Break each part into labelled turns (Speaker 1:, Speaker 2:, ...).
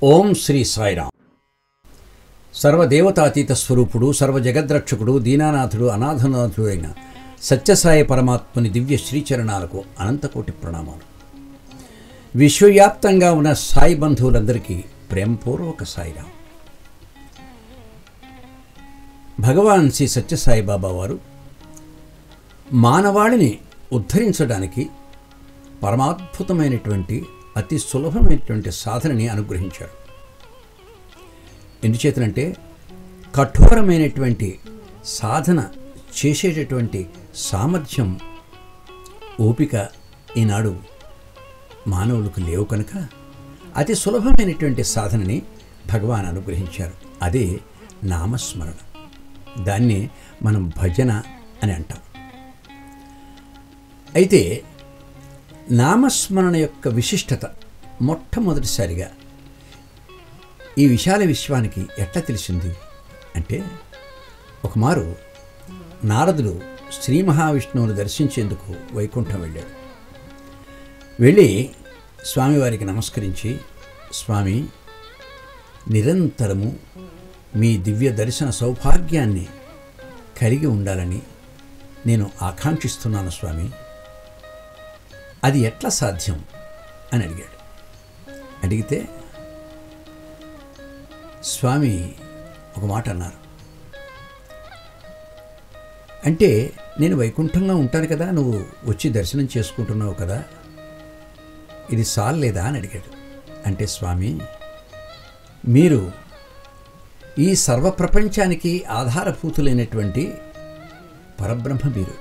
Speaker 1: ఓం శ్రీ సాయిరాం సర్వదేవతాతీత స్వరూపుడు సర్వజగద్రక్షకుడు దీనానాథుడు అనాథనాథుడు అయిన సత్యసాయి పరమాత్మని దివ్య శ్రీచరణాలకు అనంతకోటి ప్రణామాలు విశ్వవ్యాప్తంగా ఉన్న సాయి బంధువులందరికీ ప్రేమపూర్వక సాయిరాం భగవాన్ శ్రీ సత్యసాయి బాబా వారు మానవాళిని ఉద్ధరించడానికి పరమాద్భుతమైనటువంటి అతి సులభమైనటువంటి సాధనని అనుగ్రహించారు ఎందుచేతనంటే కఠోరమైనటువంటి సాధన చేసేటటువంటి సామర్థ్యం ఓపిక ఈనాడు మానవులకు లేవు కనుక అతి సులభమైనటువంటి సాధనని భగవాన్ అనుగ్రహించారు అదే నామస్మరణ దాన్ని మనం భజన అని అంటాం అయితే నామస్మరణ యొక్క విశిష్టత మొట్టమొదటిసారిగా ఈ విశాల విశ్వానికి ఎట్లా తెలిసింది అంటే ఒకమారు నారదుడు శ్రీ మహావిష్ణువును దర్శించేందుకు వైకుంఠం వెళ్ళాడు వెళ్ళి స్వామివారికి నమస్కరించి స్వామి నిరంతరము మీ దివ్య దర్శన సౌభాగ్యాన్ని కలిగి ఉండాలని నేను ఆకాంక్షిస్తున్నాను స్వామి అది ఎట్లా సాధ్యం అని అడిగాడు అడిగితే స్వామి ఒక మాట అన్నారు అంటే నేను వైకుంఠంలో ఉంటాను కదా నువ్వు వచ్చి దర్శనం చేసుకుంటున్నావు కదా ఇది సాల్లేదా అని అడిగాడు అంటే స్వామి మీరు ఈ సర్వ ప్రపంచానికి ఆధారభూతులైనటువంటి పరబ్రహ్మ మీరు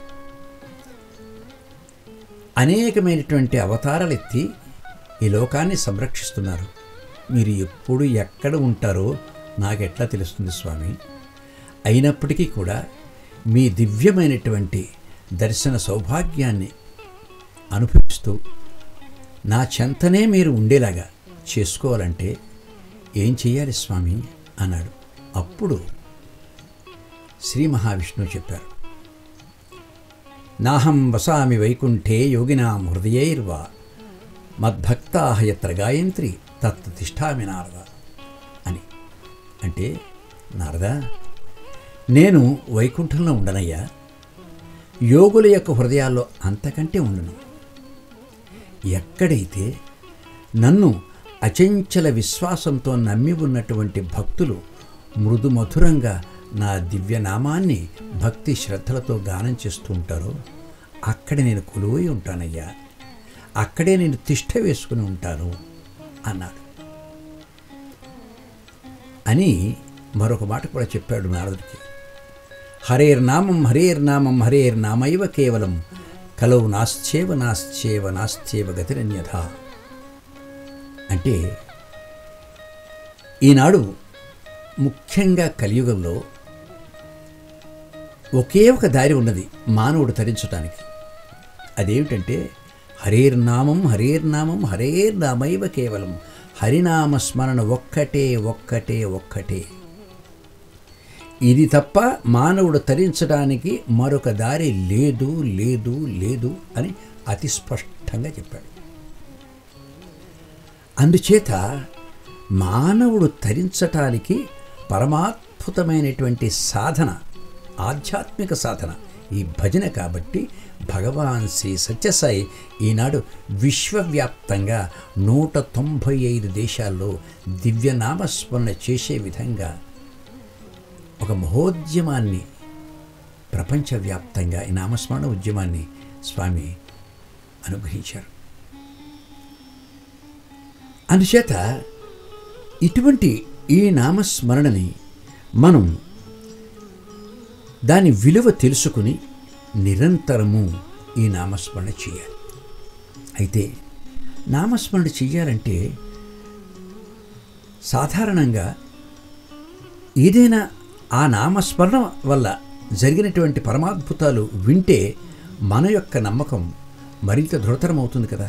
Speaker 1: అనేకమైనటువంటి అవతారాలు ఎత్తి ఈ లోకాన్ని సంరక్షిస్తున్నారు మీరు ఎప్పుడు ఎక్కడ ఉంటారో నాకెట్లా తెలుస్తుంది స్వామి అయినప్పటికీ కూడా మీ దివ్యమైనటువంటి దర్శన సౌభాగ్యాన్ని అనుభవిస్తూ నా చెంతనే మీరు ఉండేలాగా చేసుకోవాలంటే ఏం చెయ్యాలి స్వామి అన్నాడు అప్పుడు శ్రీ మహావిష్ణువు చెప్పారు నాహం వసామి వైకుంఠే యోగినాం హృదయైర్వా మద్భక్తా యత్ర గాయంత్రి తత్ తిష్టామి నారద అని అంటే నారదా నేను వైకుంఠంలో ఉండనయ్యా యోగుల యొక్క హృదయాల్లో అంతకంటే ఉండను ఎక్కడైతే నన్ను అచంచల విశ్వాసంతో నమ్మి ఉన్నటువంటి భక్తులు మృదు మధురంగా నా దివ్యనామాన్ని భక్తి శ్రద్ధలతో గానం చేస్తూ ఉంటారో అక్కడ నేను కొలువై ఉంటానయ్యా అక్కడే నేను తిష్ట వేసుకుని ఉంటాను అన్నాడు అని మరొక మాట కూడా చెప్పాడు నారదుడికి హరేర్నామం హరేర్నామం హరేర్నామైవ కేవలం కలవు నాశ్చేవ నాశ్చేవ నాశ్చేవ గతిరన్యథ అంటే ఈనాడు ముఖ్యంగా కలియుగంలో ఒకే ఒక దారి ఉన్నది మానవుడు తరించటానికి అదేమిటంటే హరేర్నామం హరేర్నామం హరేర్నామైవ కేవలం హరినామ స్మరణ ఒక్కటే ఒక్కటే ఒక్కటే ఇది తప్ప మానవుడు తరించడానికి మరొక దారి లేదు లేదు లేదు అని అతి స్పష్టంగా చెప్పాడు అందుచేత మానవుడు తరించటానికి పరమాద్భుతమైనటువంటి సాధన ఆధ్యాత్మిక సాధన ఈ భజన కాబట్టి భగవాన్ శ్రీ సత్యసాయి ఈనాడు విశ్వవ్యాప్తంగా నూట తొంభై ఐదు దేశాల్లో దివ్యనామస్మరణ చేసే విధంగా ఒక మహోద్యమాన్ని ప్రపంచవ్యాప్తంగా ఈ నామస్మరణ ఉద్యమాన్ని స్వామి అనుగ్రహించారు అందుచేత ఇటువంటి ఈ నామస్మరణని మనం దాని విలువ తెలుసుకుని నిరంతరము ఈ నామస్మరణ చేయాలి అయితే నామస్మరణ చెయ్యాలంటే సాధారణంగా ఏదైనా ఆ నామస్మరణ వల్ల జరిగినటువంటి పరమాద్భుతాలు వింటే మన యొక్క నమ్మకం మరింత దృఢతరం అవుతుంది కదా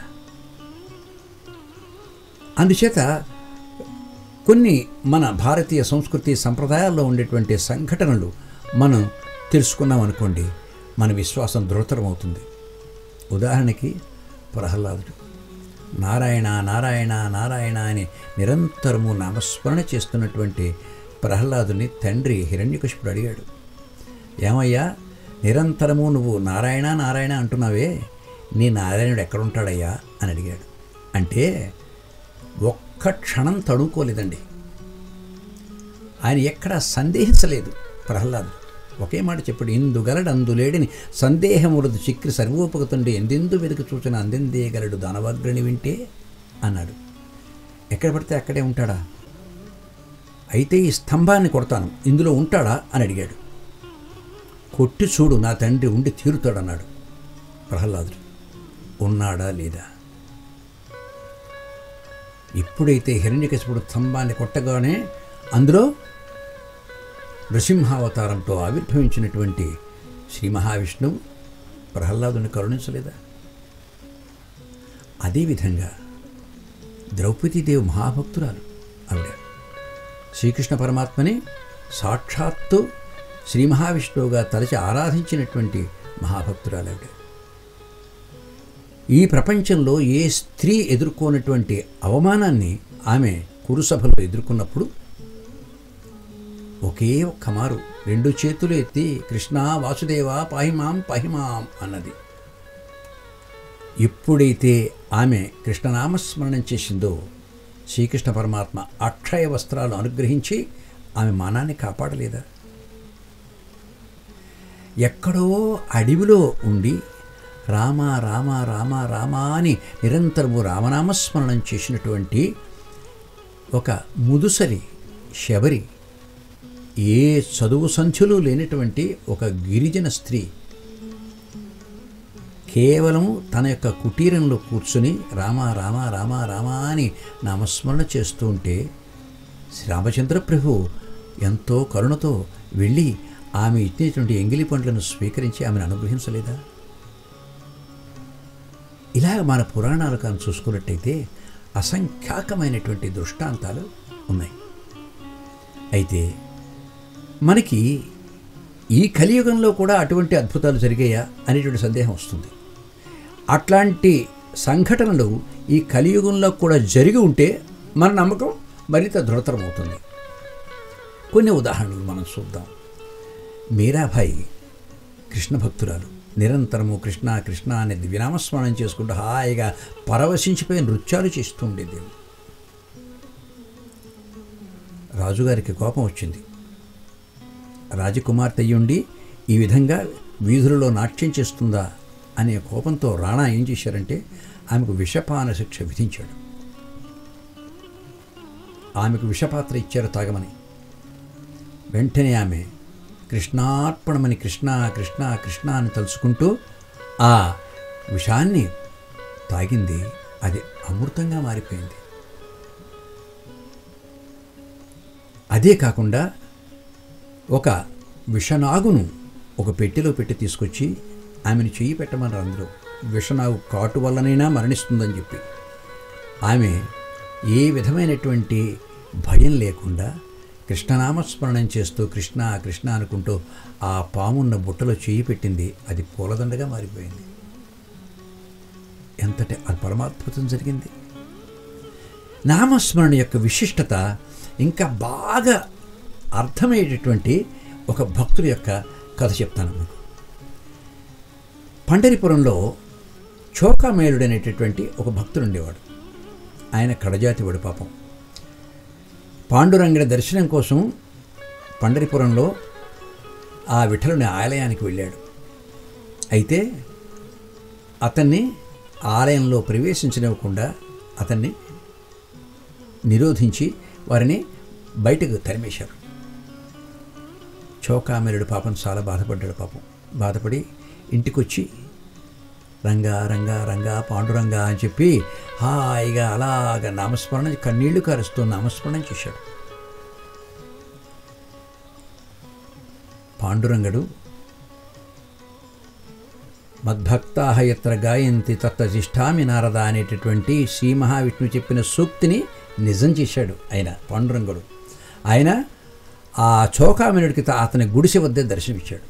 Speaker 1: అందుచేత కొన్ని మన భారతీయ సంస్కృతి సంప్రదాయాల్లో ఉండేటువంటి సంఘటనలు మనం తెలుసుకున్నాం అనుకోండి మన విశ్వాసం దృఢతరం అవుతుంది ఉదాహరణకి ప్రహ్లాదుడు నారాయణ నారాయణ నారాయణ అని నిరంతరము నామస్మరణ చేస్తున్నటువంటి ప్రహ్లాదుని తండ్రి హిరణ్యకశిపుడు అడిగాడు ఏమయ్యా నిరంతరము నువ్వు నారాయణ నారాయణ అంటున్నావే నీ నారాయణుడు ఎక్కడుంటాడయ్యా అని అడిగాడు అంటే ఒక్క క్షణం తడుకోలేదండి ఆయన ఎక్కడా సందేహించలేదు ప్రహ్లాదు ఒకే మాట చెప్పాడు ఇందుగలడు అందులేడిని సందేహములదు చిక్రి సర్వోపగతుండే ఎందెందు వెనుక చూచిన అందిందేయగలడు దానవగ్రని వింటే అన్నాడు ఎక్కడ పడితే అక్కడే ఉంటాడా అయితే ఈ స్తంభాన్ని కొడతాను ఇందులో ఉంటాడా అని అడిగాడు కొట్టి చూడు నా తండ్రి ఉండి తీరుతాడన్నాడు ప్రహ్లాదుడు ఉన్నాడా లేదా ఇప్పుడైతే హిరణ్యకశిపుడు స్తంభాన్ని కొట్టగానే అందులో నృసింహావతారంతో ఆవిర్భవించినటువంటి శ్రీ మహావిష్ణువు ప్రహ్లాదుని కరుణించలేదా అదేవిధంగా ద్రౌపదీదేవి మహాభక్తురాలు ఆవిడ శ్రీకృష్ణ పరమాత్మని సాక్షాత్తు శ్రీ మహావిష్ణువుగా తలచి ఆరాధించినటువంటి మహాభక్తురాలు ఆవిడ ఈ ప్రపంచంలో ఏ స్త్రీ ఎదుర్కోనటువంటి అవమానాన్ని ఆమె కురుసభలో ఎదుర్కొన్నప్పుడు ఒకే ఒక్క మారు రెండు చేతులు ఎత్తి కృష్ణ వాసుదేవ పాహిమాం పాహిమాం అన్నది ఎప్పుడైతే ఆమె కృష్ణనామస్మరణం చేసిందో శ్రీకృష్ణ పరమాత్మ అక్షయ వస్త్రాలు అనుగ్రహించి ఆమె మానాన్ని కాపాడలేదా ఎక్కడో అడవిలో ఉండి రామ రామ రామ రామ అని నిరంతరము రామనామస్మరణం చేసినటువంటి ఒక ముదుసరి శబరి ఏ చదువు సంఖ్యలు లేనటువంటి ఒక గిరిజన స్త్రీ కేవలం తన యొక్క కుటీరంలో కూర్చుని రామ రామ రామ రామ అని నామస్మరణ చేస్తూ ఉంటే శ్రీరామచంద్ర ప్రభు ఎంతో కరుణతో వెళ్ళి ఆమె ఇచ్చినటువంటి ఎంగిలి పండ్లను స్వీకరించి ఆమెను అనుగ్రహించలేదా ఇలాగ మన పురాణాలు కానీ చూసుకున్నట్టయితే అసంఖ్యాకమైనటువంటి దృష్టాంతాలు ఉన్నాయి అయితే మనకి ఈ కలియుగంలో కూడా అటువంటి అద్భుతాలు జరిగాయా అనేటువంటి సందేహం వస్తుంది అట్లాంటి సంఘటనలు ఈ కలియుగంలో కూడా జరిగి ఉంటే మన నమ్మకం మరింత దృఢతరం అవుతుంది కొన్ని ఉదాహరణలు మనం చూద్దాం మీరాబాయి కృష్ణ భక్తురాలు నిరంతరము కృష్ణ కృష్ణ అనే దివ్యనామస్మరణం చేసుకుంటూ హాయిగా పరవశించిపోయి నృత్యాలు చేస్తూ ఉండేది రాజుగారికి కోపం వచ్చింది రాజకుమార్తె అయ్యుండి ఈ విధంగా వీధులలో నాట్యం చేస్తుందా అనే కోపంతో రాణా ఏం చేశారంటే ఆమెకు విషపాన శిక్ష విధించాడు ఆమెకు విషపాత్ర ఇచ్చారు తాగమని వెంటనే ఆమె కృష్ణార్పణమని కృష్ణ కృష్ణ కృష్ణ అని తలుచుకుంటూ ఆ విషాన్ని తాగింది అది అమృతంగా మారిపోయింది అదే కాకుండా ఒక విషనాగును ఒక పెట్టెలో పెట్టి తీసుకొచ్చి ఆమెను చెయ్యి పెట్టమన్నారు అందరూ విషనాగు కాటు వల్లనైనా మరణిస్తుందని చెప్పి ఆమె ఏ విధమైనటువంటి భయం లేకుండా కృష్ణనామస్మరణం చేస్తూ కృష్ణ కృష్ణ అనుకుంటూ ఆ పామున్న బుట్టలో చేయి పెట్టింది అది పూలదండగా మారిపోయింది ఎంతటి అది పరమాద్భుతం జరిగింది నామస్మరణ యొక్క విశిష్టత ఇంకా బాగా అర్థమయ్యేటటువంటి ఒక భక్తుడి యొక్క కథ చెప్తాను మీకు పండరిపురంలో చోకామేలుడు అనేటటువంటి ఒక భక్తుడు ఉండేవాడు ఆయన కడజాతివాడు పాపం పాండురంగడి దర్శనం కోసం పండరిపురంలో ఆ విఠలుని ఆలయానికి వెళ్ళాడు అయితే అతన్ని ఆలయంలో ప్రవేశించనివ్వకుండా అతన్ని నిరోధించి వారిని బయటకు తరిమేశారు చౌకామెరుడు పాపం చాలా బాధపడ్డాడు పాపం బాధపడి ఇంటికొచ్చి రంగా రంగా రంగా పాండురంగా అని చెప్పి హాయిగా అలాగ నామస్మరణ కన్నీళ్లు కారుస్తూ నామస్మరణం చేశాడు పాండురంగడు మద్భక్తాహ ఎత్ర గాయంతి తత్త జిష్టామి నారద అనేటటువంటి శ్రీ మహావిష్ణువు చెప్పిన సూక్తిని నిజం చేశాడు ఆయన పాండురంగుడు ఆయన ఆ చౌకామినుడికి తా- అతని గుడిసె వద్దే దర్శనమిచ్చాడు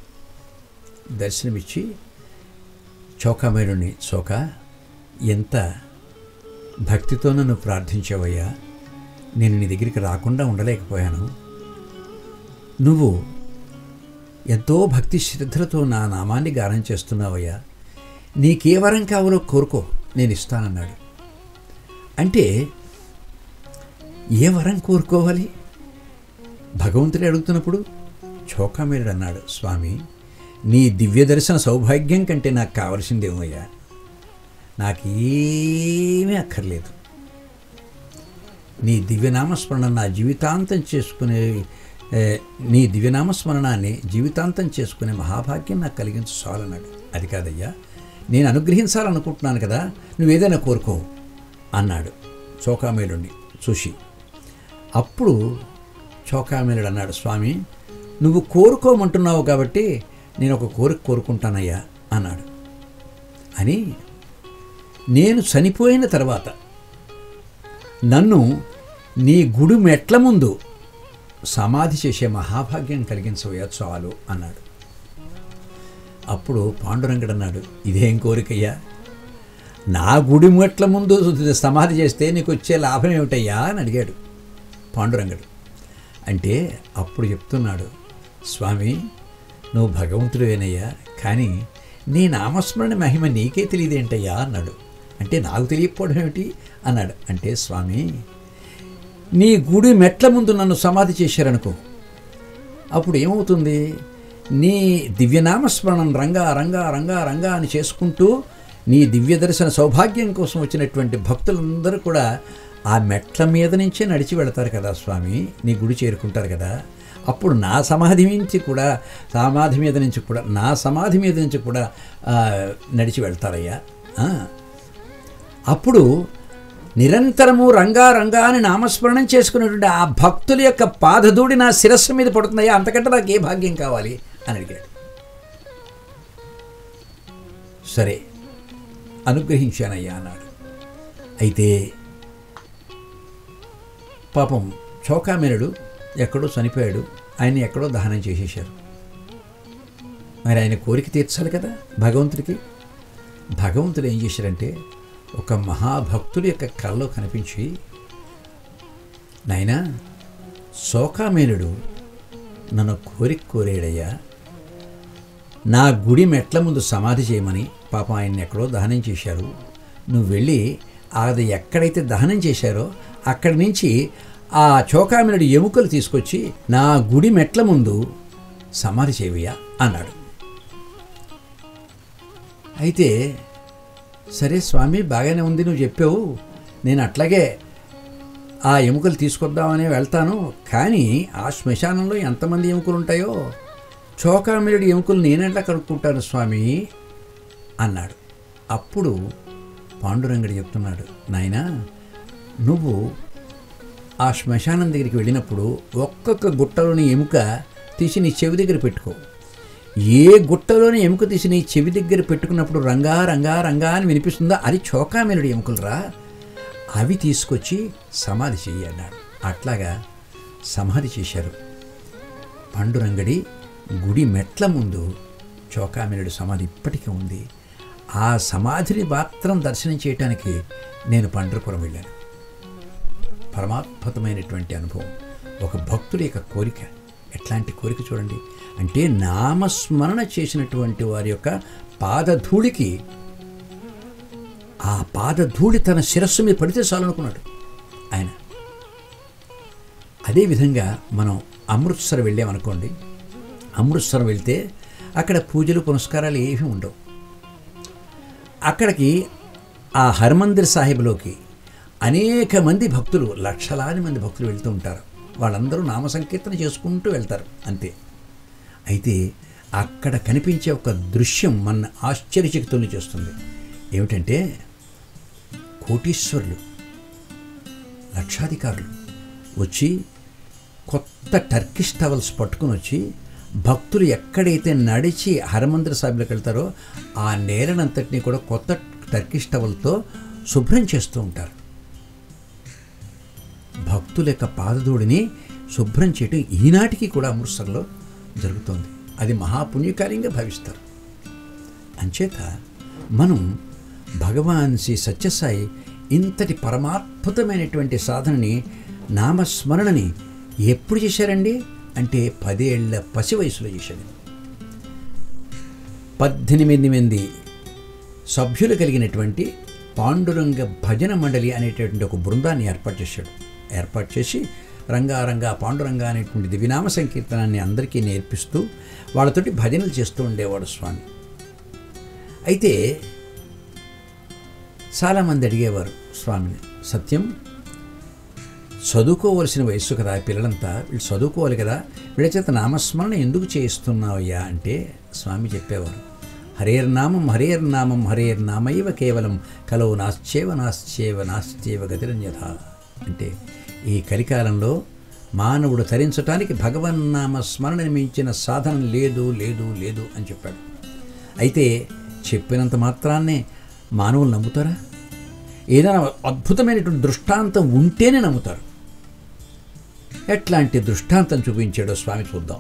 Speaker 1: దర్శనమిచ్చి చౌకామేరుని చౌక ఎంత భక్తితో నన్ను ప్రార్థించావయ్యా నేను నీ దగ్గరికి రాకుండా ఉండలేకపోయాను నువ్వు ఎంతో భక్తి శ్రద్ధలతో నా నామాన్ని గానం చేస్తున్నావయ్యా నీకే వరం కావాలో కోరుకో నేను ఇస్తానన్నాడు అంటే ఏ వరం కోరుకోవాలి భగవంతుడు అడుగుతున్నప్పుడు చోకామేరుడు అన్నాడు స్వామి నీ దివ్య దర్శన సౌభాగ్యం కంటే నాకు కావలసిందేమయ్యా నాకేమీ అక్కర్లేదు నీ దివ్యనామస్మరణ నా జీవితాంతం చేసుకునే ఏ, నీ దివ్యనామస్మరణాన్ని జీవితాంతం చేసుకునే మహాభాగ్యం నాకు కలిగించు చాలన్నాడు అది కాదయ్యా నేను అనుగ్రహించాలనుకుంటున్నాను కదా నువ్వేదైనా కోరుకో అన్నాడు చోకామేలుండి చూసి అప్పుడు చోకామేలుడు అన్నాడు స్వామి నువ్వు కోరుకోమంటున్నావు కాబట్టి నేను ఒక కోరిక కోరుకుంటానయ్యా అన్నాడు అని నేను చనిపోయిన తర్వాత నన్ను నీ గుడి మెట్ల ముందు సమాధి చేసే మహాభాగ్యం కలిగించవయ్యా చాలు అన్నాడు అప్పుడు పాండురంగడు అన్నాడు ఇదేం కోరికయ్యా నా గుడి మెట్ల ముందు సమాధి చేస్తే నీకు వచ్చే లాభం ఏమిటయ్యా అని అడిగాడు పాండురంగడు అంటే అప్పుడు చెప్తున్నాడు స్వామి నువ్వు భగవంతుడివేనయ్యా కానీ నీ నామస్మరణ మహిమ నీకే తెలియదేంటయ్యా అన్నాడు అంటే నాకు తెలియకపోవడం ఏమిటి అన్నాడు అంటే స్వామి నీ గుడి మెట్ల ముందు నన్ను సమాధి చేశారనుకో అప్పుడు ఏమవుతుంది నీ దివ్యనామస్మరణం రంగా రంగా రంగా రంగా అని చేసుకుంటూ నీ దివ్య దర్శన సౌభాగ్యం కోసం వచ్చినటువంటి భక్తులందరూ కూడా ఆ మెట్ల మీద నుంచే నడిచి వెళతారు కదా స్వామి నీ గుడి చేరుకుంటారు కదా అప్పుడు నా సమాధి నుంచి కూడా సమాధి మీద నుంచి కూడా నా సమాధి మీద నుంచి కూడా ఆ, నడిచి వెళ్తారయ్యా ఆ. అప్పుడు నిరంతరము రంగా రంగా అని నామస్మరణం చేసుకున్నటువంటి ఆ భక్తుల యొక్క పాదధూడి నా శిరస్సు మీద పడుతుందయ్యా అంతకంటే నాకు ఏ భాగ్యం కావాలి అని అడిగాడు సరే అనుగ్రహించానయ్యా అన్నాడు అయితే పాపం చౌకామేరుడు ఎక్కడో చనిపోయాడు ఆయన్ని ఎక్కడో దహనం చేసేశారు మరి ఆయన కోరిక తీర్చాలి కదా భగవంతుడికి భగవంతుడు ఏం చేశారంటే ఒక మహాభక్తుడి యొక్క కళ్ళలో కనిపించి నాయనా శోకామేనుడు నన్ను కోరిక కోరేడయ్యా నా గుడి మెట్ల ముందు సమాధి చేయమని పాపం ఆయన్ని ఎక్కడో దహనం చేశారు నువ్వు వెళ్ళి అది ఎక్కడైతే దహనం చేశారో అక్కడి నుంచి ఆ చోకామినుడి ఎముకలు తీసుకొచ్చి నా గుడి మెట్ల ముందు సమాధి చేయవయ్యా అన్నాడు అయితే సరే స్వామి బాగానే ఉంది నువ్వు చెప్పావు నేను అట్లాగే ఆ ఎముకలు తీసుకొద్దామని వెళ్తాను కానీ ఆ శ్మశానంలో ఎంతమంది ఎముకలు ఉంటాయో చోకామిరుడి ఎముకలు నేనెట్లా కనుక్కుంటాను స్వామి అన్నాడు అప్పుడు పాండురంగడు చెప్తున్నాడు నాయనా నువ్వు ఆ శ్మశానం దగ్గరికి వెళ్ళినప్పుడు ఒక్కొక్క గుట్టలోని ఎముక తీసి నీ చెవి దగ్గర పెట్టుకో ఏ గుట్టలోని ఎముక తీసి నీ చెవి దగ్గర పెట్టుకున్నప్పుడు రంగా రంగా రంగా అని వినిపిస్తుందో అది చోకామేనుడి ఎముకలురా అవి తీసుకొచ్చి సమాధి చెయ్యి అన్నాడు అట్లాగా సమాధి చేశారు పండురంగడి గుడి మెట్ల ముందు చోకామినుడి సమాధి ఇప్పటికీ ఉంది ఆ సమాధిని మాత్రం దర్శనం చేయటానికి నేను పండ్రపురం వెళ్ళాను పరమాద్భుతమైనటువంటి అనుభవం ఒక భక్తుడి యొక్క కోరిక ఎట్లాంటి కోరిక చూడండి అంటే నామస్మరణ చేసినటువంటి వారి యొక్క పాదధూళికి ఆ పాదధూళి తన శిరస్సు మీద పడితే చాలనుకున్నాడు ఆయన అదేవిధంగా మనం అమృత్సర్ వెళ్ళామనుకోండి అమృత్సర్ వెళ్తే అక్కడ పూజలు పునస్కారాలు ఏమీ ఉండవు అక్కడికి ఆ హర్మందిర్ సాహిబ్లోకి అనేక మంది భక్తులు లక్షలాది మంది భక్తులు వెళ్తూ ఉంటారు వాళ్ళందరూ నామ సంకీర్తన చేసుకుంటూ వెళ్తారు అంతే అయితే అక్కడ కనిపించే ఒక దృశ్యం మన ఆశ్చర్యచకితుల్ని చేస్తుంది ఏమిటంటే కోటీశ్వరులు లక్షాధికారులు వచ్చి కొత్త టర్కిష్ టవల్స్ పట్టుకుని వచ్చి భక్తులు ఎక్కడైతే నడిచి హరమందిర సాహిబ్లోకి వెళ్తారో ఆ నేలనంతటినీ కూడా కొత్త టర్కిష్ టవల్తో శుభ్రం చేస్తూ ఉంటారు భక్తుల యొక్క పాదధూడిని శుభ్రం చేయటం ఈనాటికి కూడా అమృత్సర్లో జరుగుతోంది అది మహాపుణ్యకార్యంగా భావిస్తారు అంచేత మనం భగవాన్ శ్రీ సత్యసాయి ఇంతటి పరమాద్భుతమైనటువంటి సాధనని నామస్మరణని ఎప్పుడు చేశారండి అంటే పదేళ్ల పసి వయసులో చేశాడు పద్దెనిమిది మంది సభ్యులు కలిగినటువంటి పాండురంగ భజన మండలి అనేటటువంటి ఒక బృందాన్ని ఏర్పాటు చేశాడు ఏర్పాటు చేసి రంగారంగా పాండురంగ అనేటువంటి దివినామ సంకీర్తనాన్ని అందరికీ నేర్పిస్తూ వాళ్ళతోటి భజనలు చేస్తూ ఉండేవాడు స్వామి అయితే చాలామంది అడిగేవారు స్వామిని సత్యం చదువుకోవలసిన వయస్సు కదా ఈ పిల్లలంతా వీళ్ళు చదువుకోవాలి కదా వీళ్ళ చేత నామస్మరణ ఎందుకు చేయిస్తున్నావయ్యా అంటే స్వామి చెప్పేవారు హరేర్నామం హరేర్నామం హరేర్నామైవ కేవలం కలవు నాశ్చేవ నాశ్చేవ నాశ్చేవ గతిరన్యథ అంటే ఈ కలికాలంలో మానవుడు తరించటానికి భగవన్నామ స్మరణ మించిన సాధన లేదు లేదు లేదు అని చెప్పాడు అయితే చెప్పినంత మాత్రాన్నే మానవులు నమ్ముతారా ఏదైనా అద్భుతమైనటువంటి దృష్టాంతం ఉంటేనే నమ్ముతారు ఎట్లాంటి దృష్టాంతం చూపించాడో స్వామి చూద్దాం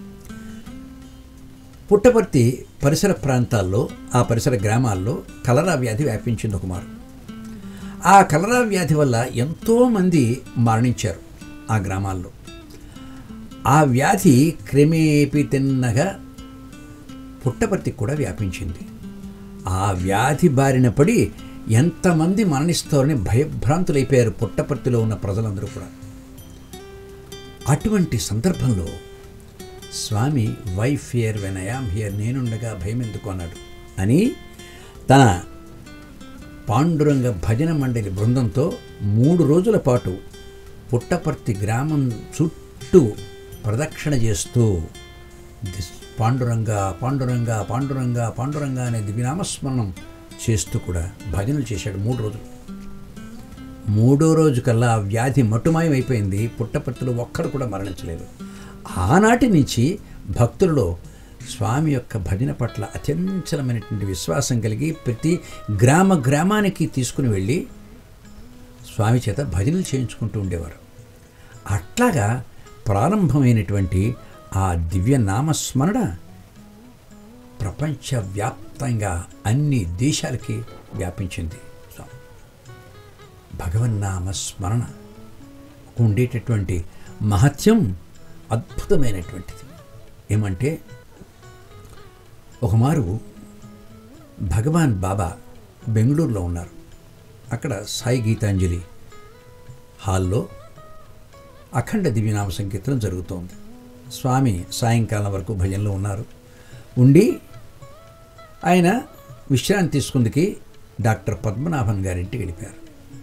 Speaker 1: పుట్టపర్తి పరిసర ప్రాంతాల్లో ఆ పరిసర గ్రామాల్లో కలరా వ్యాధి వ్యాపించింది ఒక మారు ఆ కలరా వ్యాధి వల్ల ఎంతోమంది మరణించారు ఆ గ్రామాల్లో ఆ వ్యాధి క్రమేపీ తిన్నగా పుట్టపర్తికి కూడా వ్యాపించింది ఆ వ్యాధి బారిన పడి ఎంతమంది మరణిస్తారని భయభ్రాంతులైపోయారు పుట్టపర్తిలో ఉన్న ప్రజలందరూ కూడా అటువంటి సందర్భంలో స్వామి why fear when I am here నేనుండగా భయం ఎందుకు అన్నాడు అని తన పాండురంగ భజన మండలి బృందంతో మూడు రోజుల పాటు పుట్టపర్తి గ్రామం చుట్టూ ప్రదక్షిణ చేస్తూ దిస్ పాండురంగ పాండురంగ పాండురంగ పాండురంగ అనే దివ్యనామస్మరణం చేస్తూ కూడా భజనలు చేశాడు మూడు రోజులు మూడో రోజు కల్లా ఆ వ్యాధి మటుమాయం అయిపోయింది పుట్టపర్తిలో ఒక్కడు కూడా మరణించలేదు ఆనాటి నుంచి భక్తులలో స్వామి యొక్క భజన పట్ల అత్యంచలమైనటువంటి విశ్వాసం కలిగి ప్రతి గ్రామ గ్రామానికి తీసుకుని వెళ్ళి స్వామి చేత భజనలు చేయించుకుంటూ ఉండేవారు అట్లాగా ప్రారంభమైనటువంటి ఆ దివ్య నామస్మరణ ప్రపంచవ్యాప్తంగా అన్ని దేశాలకి వ్యాపించింది భగవన్నామ స్మరణ ఉండేటటువంటి మహత్యం అద్భుతమైనటువంటిది ఏమంటే ఒకమారు భగవాన్ బాబా బెంగళూరులో ఉన్నారు అక్కడ సాయి గీతాంజలి హాల్లో అఖండ దివ్యనామ సంకీర్తనం జరుగుతోంది స్వామి సాయంకాలం వరకు భజనలో ఉన్నారు ఉండి ఆయన విశ్రాంతి తీసుకుందికి డాక్టర్ పద్మనాభన్ గారింటికి వెళ్ళిపోయారు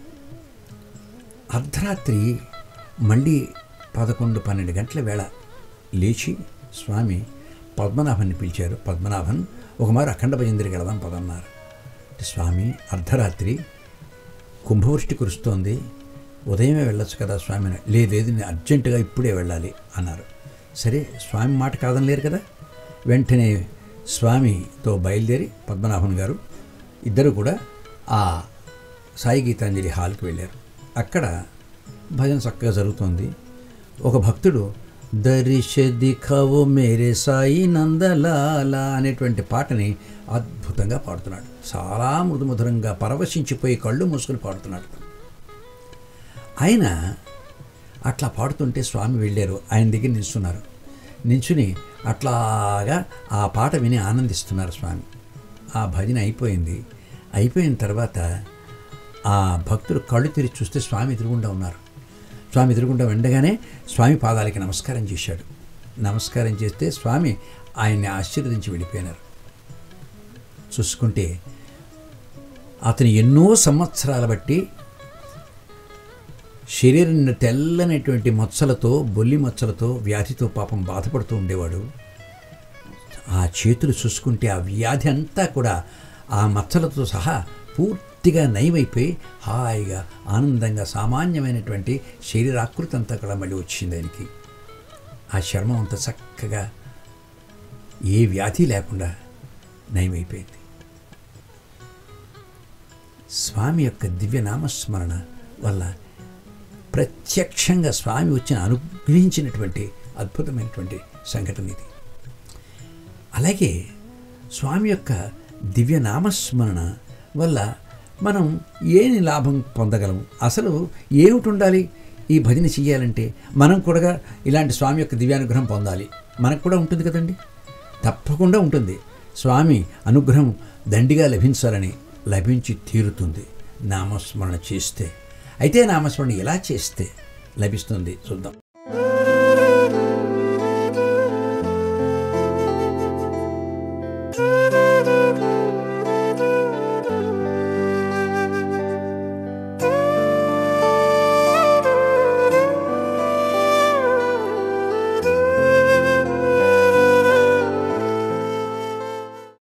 Speaker 1: అర్ధరాత్రి మళ్ళీ పదకొండు పన్నెండు గంటల వేళ లేచి స్వామి పద్మనాభన్ని పిలిచారు పద్మనాభన్ ఒకమారు అఖండ భజందరికి వెళదాం పదన్నారు స్వామి అర్ధరాత్రి కుంభవృష్టి కురుస్తోంది ఉదయమే వెళ్ళొచ్చు కదా స్వామిని లేదు లేదు నేను అర్జెంటుగా ఇప్పుడే వెళ్ళాలి అన్నారు సరే స్వామి మాట కాదనలేరు కదా వెంటనే స్వామితో బయలుదేరి పద్మనాభన్ గారు ఇద్దరు కూడా ఆ సాయి గీతాంజలి హాల్కి వెళ్ళారు అక్కడ భజన చక్కగా జరుగుతోంది ఒక భక్తుడు దరిశ దిఖావో మేరే సాయి నందలాల అనేటువంటి పాటని అద్భుతంగా పాడుతున్నాడు చాలా మృదుమధురంగా పరవశించిపోయి కళ్ళు మూసుకుని పాడుతున్నాడు ఆయన అట్లా పాడుతుంటే స్వామి వెళ్ళారు ఆయన దగ్గర నిల్చున్నారు నిల్చుని అట్లాగా ఆ పాట విని ఆనందిస్తున్నారు స్వామి ఆ భజన అయిపోయింది అయిపోయిన తర్వాత ఆ భక్తుడు కళ్ళు తెరిచి చూస్తే స్వామి ఎదురుగుండా ఉన్నారు స్వామి ఎదురుగుండా ఉండగానే స్వామి పాదాలకి నమస్కారం చేశాడు నమస్కారం చేస్తే స్వామి ఆయన్ని ఆశీర్వదించి వెళ్ళిపోయినారు చూసుకుంటే అతను ఎన్నో సంవత్సరాల బట్టి శరీరం తెల్లనటువంటి మచ్చలతో బొల్లి మచ్చలతో వ్యాధితో పాపం బాధపడుతూ ఉండేవాడు ఆ చేతులు చూసుకుంటే ఆ వ్యాధి అంతా కూడా ఆ మచ్చలతో సహా పూర్తిగా నయమైపోయి హాయిగా ఆనందంగా సామాన్యమైనటువంటి శరీరాకృతి అంతా కూడా మళ్ళీ వచ్చింది ఆయనకి ఆ చర్మం అంతా చక్కగా ఏ వ్యాధి లేకుండా నయమైపోయింది స్వామి యొక్క దివ్య నామస్మరణ వల్ల ప్రత్యక్షంగా స్వామి వచ్చిన అనుగ్రహించినటువంటి అద్భుతమైనటువంటి సంఘటన ఇది అలాగే స్వామి యొక్క దివ్య నామస్మరణ వల్ల మనం ఏమి లాభం పొందగలం అసలు ఏమిటి ఉండాలి ఈ భజన చెయ్యాలంటే మనం కూడా ఇలాంటి స్వామి యొక్క దివ్యానుగ్రహం పొందాలి మనకు కూడా ఉంటుంది కదండి తప్పకుండా ఉంటుంది స్వామి అనుగ్రహం దండిగా లభించాలని లభించి తీరుతుంది నామస్మరణ చేస్తే అయితే నామస్మరణ ఎలా చేస్తే లభిస్తుంది చూద్దాం